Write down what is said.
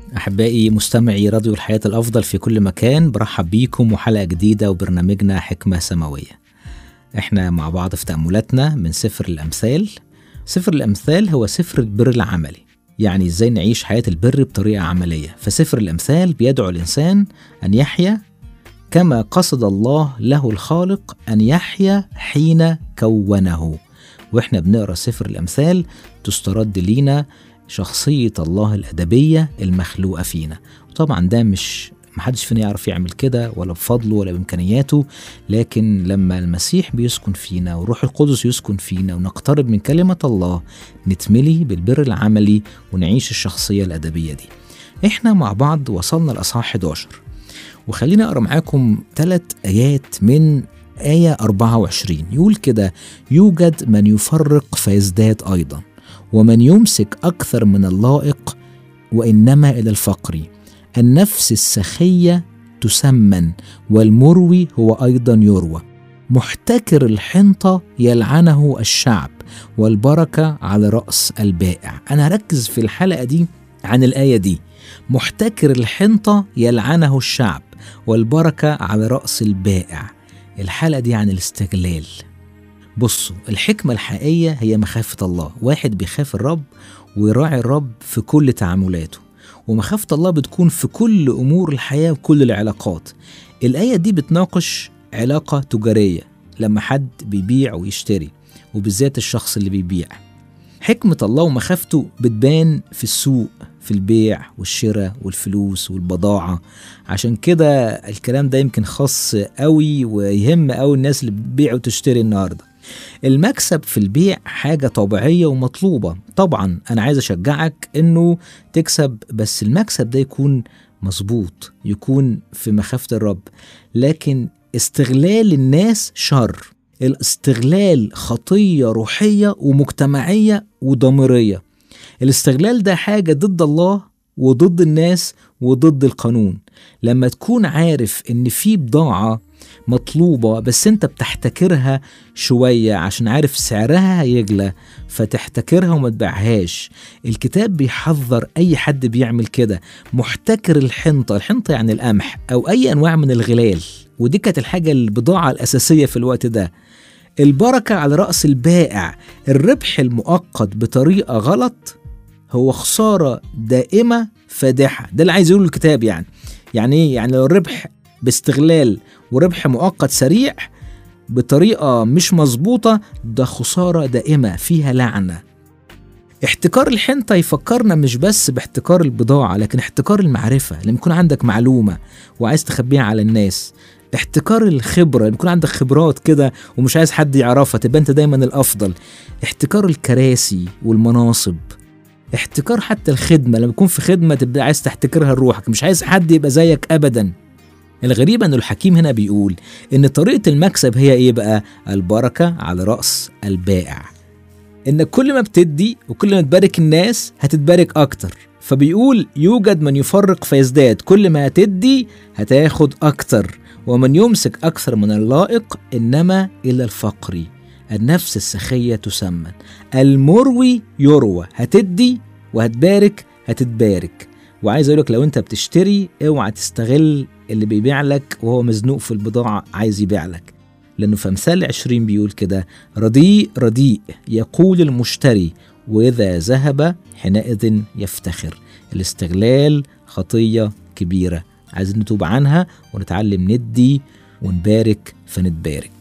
أحبائي مستمعي راديو الحياة الأفضل في كل مكان برحب بيكم وحلقة جديدة وبرنامجنا حكمة سماوية احنا مع بعض في تأملاتنا من سفر الأمثال سفر الأمثال هو سفر البر العملي يعني ازاي نعيش حياة البر بطريقة عملية فسفر الأمثال بيدعو الإنسان أن يحيا كما قصد الله له الخالق أن يحيا حين كونه واحنا بنقرا سفر الأمثال تسترد لينا شخصية الله الأدبية المخلوقة فينا وطبعا ده مش محدش فينا يعرف يعمل كده ولا بفضله ولا بإمكانياته لكن لما المسيح بيسكن فينا وروح القدس يسكن فينا ونقترب من كلمة الله نتملي بالبر العملي ونعيش الشخصية الأدبية دي احنا مع بعض وصلنا لأصحاح 11 وخليني أقرأ معاكم ثلاث آيات من آية 24 يقول كده يوجد من يفرق فيزداد أيضا ومن يمسك أكثر من اللائق وإنما إلى الفقر النفس السخية تسمن والمروي هو أيضا يروى محتكر الحنطة يلعنه الشعب والبركة على رأس البائع أنا هركز في الحلقة دي عن الآية دي محتكر الحنطة يلعنه الشعب والبركة على رأس البائع الحلقة دي عن الاستغلال بصوا الحكمة الحقيقية هي مخافة الله واحد بيخاف الرب ويراعي الرب في كل تعاملاته ومخافة الله بتكون في كل أمور الحياة وكل العلاقات الآية دي بتناقش علاقة تجارية لما حد بيبيع ويشتري وبالذات الشخص اللي بيبيع حكمة الله ومخافته بتبان في السوق في البيع والشراء والفلوس والبضاعة عشان كده الكلام ده يمكن خاص قوي ويهم قوي الناس اللي بتبيع وتشتري النهارده المكسب في البيع حاجة طبيعية ومطلوبة طبعا أنا عايز أشجعك أنه تكسب بس المكسب ده يكون مظبوط يكون في مخافة الرب لكن استغلال الناس شر الاستغلال خطية روحية ومجتمعية وضميرية الاستغلال ده حاجة ضد الله وضد الناس وضد القانون لما تكون عارف ان في بضاعة مطلوبة بس انت بتحتكرها شوية عشان عارف سعرها هيغلى فتحتكرها وما تبيعهاش الكتاب بيحذر اي حد بيعمل كده محتكر الحنطة الحنطة يعني القمح او اي انواع من الغلال ودي كانت الحاجة البضاعة الاساسية في الوقت ده البركة على رأس البائع الربح المؤقت بطريقة غلط هو خسارة دائمة فادحة ده اللي عايز يقوله الكتاب يعني يعني ايه يعني لو الربح باستغلال وربح مؤقت سريع بطريقة مش مظبوطة ده خسارة دائمة فيها لعنة احتكار الحنطة يفكرنا مش بس باحتكار البضاعة لكن احتكار المعرفة لما يكون عندك معلومة وعايز تخبيها على الناس احتكار الخبرة لما يكون عندك خبرات كده ومش عايز حد يعرفها تبقى انت دايما الافضل احتكار الكراسي والمناصب احتكار حتى الخدمة لما يكون في خدمة تبقى عايز تحتكرها لروحك مش عايز حد يبقى زيك ابدا الغريب ان الحكيم هنا بيقول ان طريقة المكسب هي ايه بقى البركة على رأس البائع انك كل ما بتدي وكل ما تبارك الناس هتتبارك اكتر فبيقول يوجد من يفرق فيزداد كل ما هتدي هتاخد اكتر ومن يمسك اكثر من اللائق انما الى الفقر النفس السخية تسمن المروي يروى هتدي وهتبارك هتتبارك وعايز اقولك لو انت بتشتري اوعى تستغل اللي بيبيع لك وهو مزنوق في البضاعة عايز يبيع لك لأنه في أمثال عشرين بيقول كده رديء رديء يقول المشتري وإذا ذهب حينئذ يفتخر الاستغلال خطية كبيرة عايزين نتوب عنها ونتعلم ندي ونبارك فنتبارك